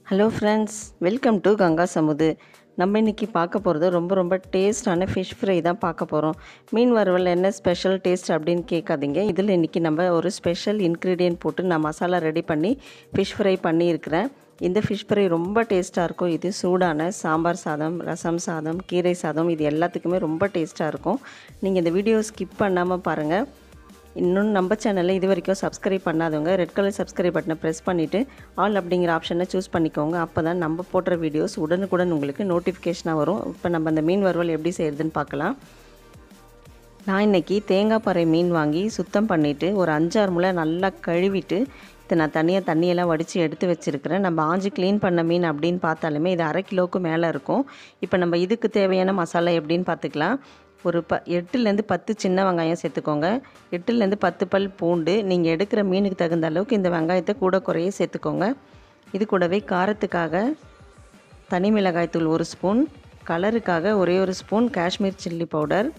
hello friends welcome to Ganga சமுது நம்ம இன்றைக்கி பார்க்க போகிறது ரொம்ப ரொம்ப டேஸ்டான ஃபிஷ் ஃப்ரை தான் பார்க்க போகிறோம் மீன் வறுவல் என்ன ஸ்பெஷல் டேஸ்ட் அப்படின்னு கேட்காதீங்க இதில் இன்றைக்கி நம்ம ஒரு ஸ்பெஷல் இன்க்ரீடியன்ட் போட்டு நான் மசாலா ரெடி பண்ணி ஃபிஷ் ஃப்ரை பண்ணியிருக்கிறேன் இந்த ஃபிஷ் ஃப்ரை ரொம்ப டேஸ்ட்டாக இருக்கும் இது சூடான சாம்பார் சாதம் ரசம் சாதம் கீரை சாதம் இது எல்லாத்துக்குமே ரொம்ப டேஸ்ட்டாக இருக்கும் நீங்கள் இந்த வீடியோ ஸ்கிப் பண்ணாமல் பாருங்கள் இன்னும் நம்ம சேனலில் இது வரைக்கும் சப்ஸ்கிரைப் பண்ணாதவங்க ரெட் கலர் சப்ஸ்கிரைப் பட்டனை ப்ரெஸ் பண்ணிவிட்டு ஆல் அப்படிங்கிற ஆப்ஷனை சூஸ் பண்ணிக்கோங்க அப்போ தான் நம்ம போடுற வீடியோஸ் உடனுக்குடன் உங்களுக்கு நோட்டிஃபிகேஷனாக வரும் இப்போ நம்ம அந்த மீன் வறுவல் எப்படி செய்கிறதுன்னு பார்க்கலாம் நான் இன்றைக்கி தேங்காய் பாறை மீன் வாங்கி சுத்தம் பண்ணிவிட்டு ஒரு அஞ்சாறு முளை நல்லா கழுவிட்டு இதை நான் தனியாக தண்ணியெல்லாம் வடித்து எடுத்து வச்சுருக்கிறேன் நம்ம ஆஞ்சி க்ளீன் பண்ண மீன் அப்படின்னு பார்த்தாலுமே இது அரை கிலோவுக்கு மேலே இருக்கும் இப்போ நம்ம இதுக்கு தேவையான மசாலா எப்படின்னு பார்த்துக்கலாம் ஒரு ப எட்டுலேருந்து பத்து சின்ன வெங்காயம் சேர்த்துக்கோங்க எட்டுலேருந்து பத்து பல் பூண்டு நீங்கள் எடுக்கிற மீனுக்கு தகுந்த அளவுக்கு இந்த வெங்காயத்தை கூட குறைய சேர்த்துக்கோங்க இது கூடவே காரத்துக்காக தனி மிளகாய் தூள் ஒரு ஸ்பூன் கலருக்காக ஒரே ஒரு ஸ்பூன் காஷ்மீர் சில்லி பவுடர்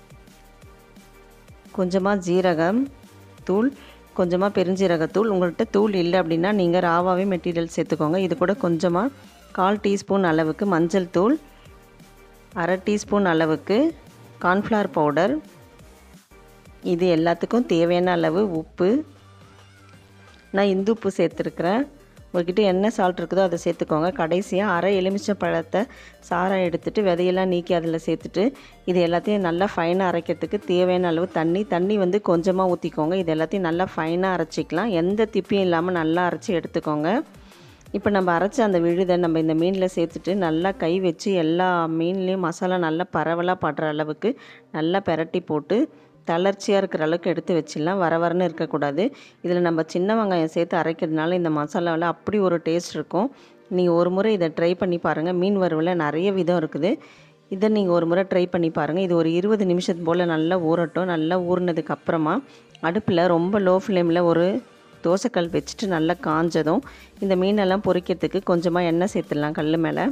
கொஞ்சமாக ஜீரகம் தூள் கொஞ்சமாக பெருஞ்சீரகத்தூள் உங்கள்கிட்ட தூள் இல்லை அப்படின்னா நீங்கள் ராவாவே மெட்டீரியல் சேர்த்துக்கோங்க இது கூட கொஞ்சமாக கால் டீஸ்பூன் அளவுக்கு மஞ்சள் தூள் அரை டீஸ்பூன் அளவுக்கு கார்ன்ஃப்ளவர் பவுடர் இது எல்லாத்துக்கும் தேவையான அளவு உப்பு நான் இந்து உப்பு சேர்த்துருக்குறேன் உங்கள்கிட்ட என்ன சால்ட் இருக்குதோ அதை சேர்த்துக்கோங்க கடைசியாக அரை எலுமிச்சை பழத்தை சாரம் எடுத்துகிட்டு விதையெல்லாம் நீக்கி அதில் சேர்த்துட்டு இது எல்லாத்தையும் நல்லா ஃபைனாக அரைக்கிறதுக்கு தேவையான அளவு தண்ணி தண்ணி வந்து கொஞ்சமாக ஊற்றிக்கோங்க இது எல்லாத்தையும் நல்லா ஃபைனாக அரைச்சிக்கலாம் எந்த திப்பியும் இல்லாமல் நல்லா அரைச்சி எடுத்துக்கோங்க இப்போ நம்ம அரைச்ச அந்த விழுதை நம்ம இந்த மீனில் சேர்த்துட்டு நல்லா கை வச்சு எல்லா மீன்லேயும் மசாலா நல்லா பரவலாக படுற அளவுக்கு நல்லா பெரட்டி போட்டு தளர்ச்சியாக இருக்கிற அளவுக்கு எடுத்து வச்சிடலாம் வர வரன்னு இருக்கக்கூடாது இதில் நம்ம சின்ன வெங்காயம் சேர்த்து அரைக்கிறதுனால இந்த மசாலாவில் அப்படி ஒரு டேஸ்ட் இருக்கும் நீங்கள் ஒரு முறை இதை ட்ரை பண்ணி பாருங்கள் மீன் வறுவலில் நிறைய விதம் இருக்குது இதை நீங்கள் ஒரு முறை ட்ரை பண்ணி பாருங்கள் இது ஒரு இருபது நிமிஷத்து போல் நல்லா ஊறட்டும் நல்லா ஊறினதுக்கு அப்புறமா அடுப்பில் ரொம்ப லோ ஃப்ளேமில் ஒரு தோசைக்கல் வச்சுட்டு நல்லா காஞ்சதும் இந்த மீனெல்லாம் பொரிக்கிறதுக்கு கொஞ்சமாக எண்ணெய் சேர்த்துடலாம் கல் மேலே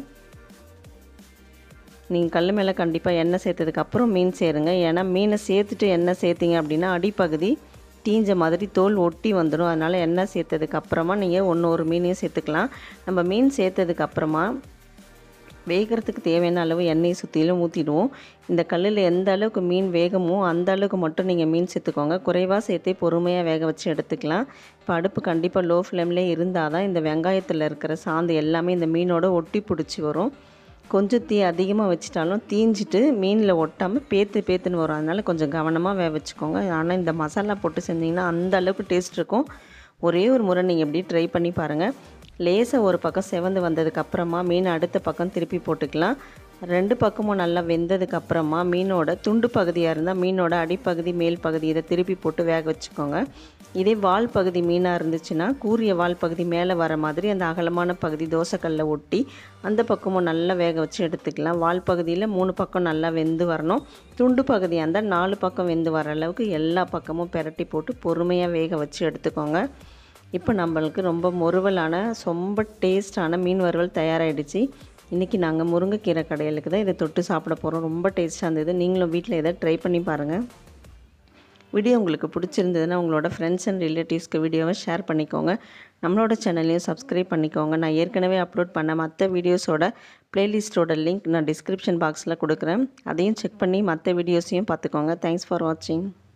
நீங்கள் கல் மேலே கண்டிப்பாக எண்ணெய் சேர்த்ததுக்கப்புறம் மீன் சேருங்க ஏன்னா மீனை சேர்த்துட்டு எண்ணெய் சேர்த்திங்க அப்படின்னா அடிப்பகுதி தீஞ்ச மாதிரி தோல் ஒட்டி வந்துடும் அதனால் எண்ணெய் சேர்த்ததுக்கப்புறமா நீங்கள் ஒன்று ஒரு மீனையும் சேர்த்துக்கலாம் நம்ம மீன் சேர்த்ததுக்கப்புறமா வேகிறதுக்கு தேவையான அளவு எண்ணெயை சுற்றிலும் ஊற்றிடுவோம் இந்த கல்லில் எந்த அளவுக்கு மீன் வேகமோ அந்த அளவுக்கு மட்டும் நீங்கள் மீன் சேர்த்துக்கோங்க குறைவாக சேர்த்தே பொறுமையாக வேக வச்சு எடுத்துக்கலாம் இப்போ அடுப்பு கண்டிப்பாக லோ ஃப்ளேம்லேயே இருந்தால் தான் இந்த வெங்காயத்தில் இருக்கிற சாந்து எல்லாமே இந்த மீனோட ஒட்டி பிடிச்சி வரும் கொஞ்சம் தீ அதிகமாக வச்சிட்டாலும் தீஞ்சிட்டு மீனில் ஒட்டாமல் பேத்து பேத்துன்னு வரும் அதனால் கொஞ்சம் கவனமாக வேக வச்சுக்கோங்க ஆனால் இந்த மசாலா போட்டு செஞ்சிங்கன்னா அந்த அளவுக்கு டேஸ்ட் இருக்கும் ஒரே ஒரு முறை நீங்கள் எப்படி ட்ரை பண்ணி பாருங்கள் லேசாக ஒரு பக்கம் செவந்து வந்ததுக்கப்புறமா மீன் அடுத்த பக்கம் திருப்பி போட்டுக்கலாம் ரெண்டு பக்கமும் நல்லா வெந்ததுக்கப்புறமா மீனோட துண்டு பகுதியாக இருந்தால் மீனோட அடிப்பகுதி மேல் பகுதி இதை திருப்பி போட்டு வேக வச்சுக்கோங்க இதே வால் பகுதி மீனாக இருந்துச்சுன்னா கூரிய வால் பகுதி மேலே வர மாதிரி அந்த அகலமான பகுதி தோசைக்கல்ல ஒட்டி அந்த பக்கமும் நல்லா வேக வச்சு எடுத்துக்கலாம் வால் பகுதியில் மூணு பக்கம் நல்லா வெந்து வரணும் துண்டு பகுதியாக இருந்தால் நாலு பக்கம் வெந்து வர அளவுக்கு எல்லா பக்கமும் பெரட்டி போட்டு பொறுமையாக வேக வச்சு எடுத்துக்கோங்க இப்போ நம்மளுக்கு ரொம்ப முறுவலான ரொம்ப டேஸ்டான மீன் வறுவல் தயாராகிடுச்சு இன்றைக்கி நாங்கள் முருங்கைக்கீரை கடையிலுக்கு தான் இதை தொட்டு சாப்பிட போகிறோம் ரொம்ப டேஸ்ட்டாக இருந்தது நீங்களும் வீட்டில் இதை ட்ரை பண்ணி பாருங்கள் வீடியோ உங்களுக்கு பிடிச்சிருந்ததுன்னா உங்களோட ஃப்ரெண்ட்ஸ் அண்ட் ரிலேட்டிவ்ஸ்க்கு வீடியோவை ஷேர் பண்ணிக்கோங்க நம்மளோட சேனல்லையும் சப்ஸ்கிரைப் பண்ணிக்கோங்க நான் ஏற்கனவே அப்லோட் பண்ண மற்ற வீடியோஸோட ப்ளேலிஸ்ட்டோட லிங்க் நான் டிஸ்கிரிப்ஷன் பாக்ஸில் கொடுக்குறேன் அதையும் செக் பண்ணி மற்ற வீடியோஸையும் பார்த்துக்கோங்க தேங்க்ஸ் ஃபார் வாட்சிங்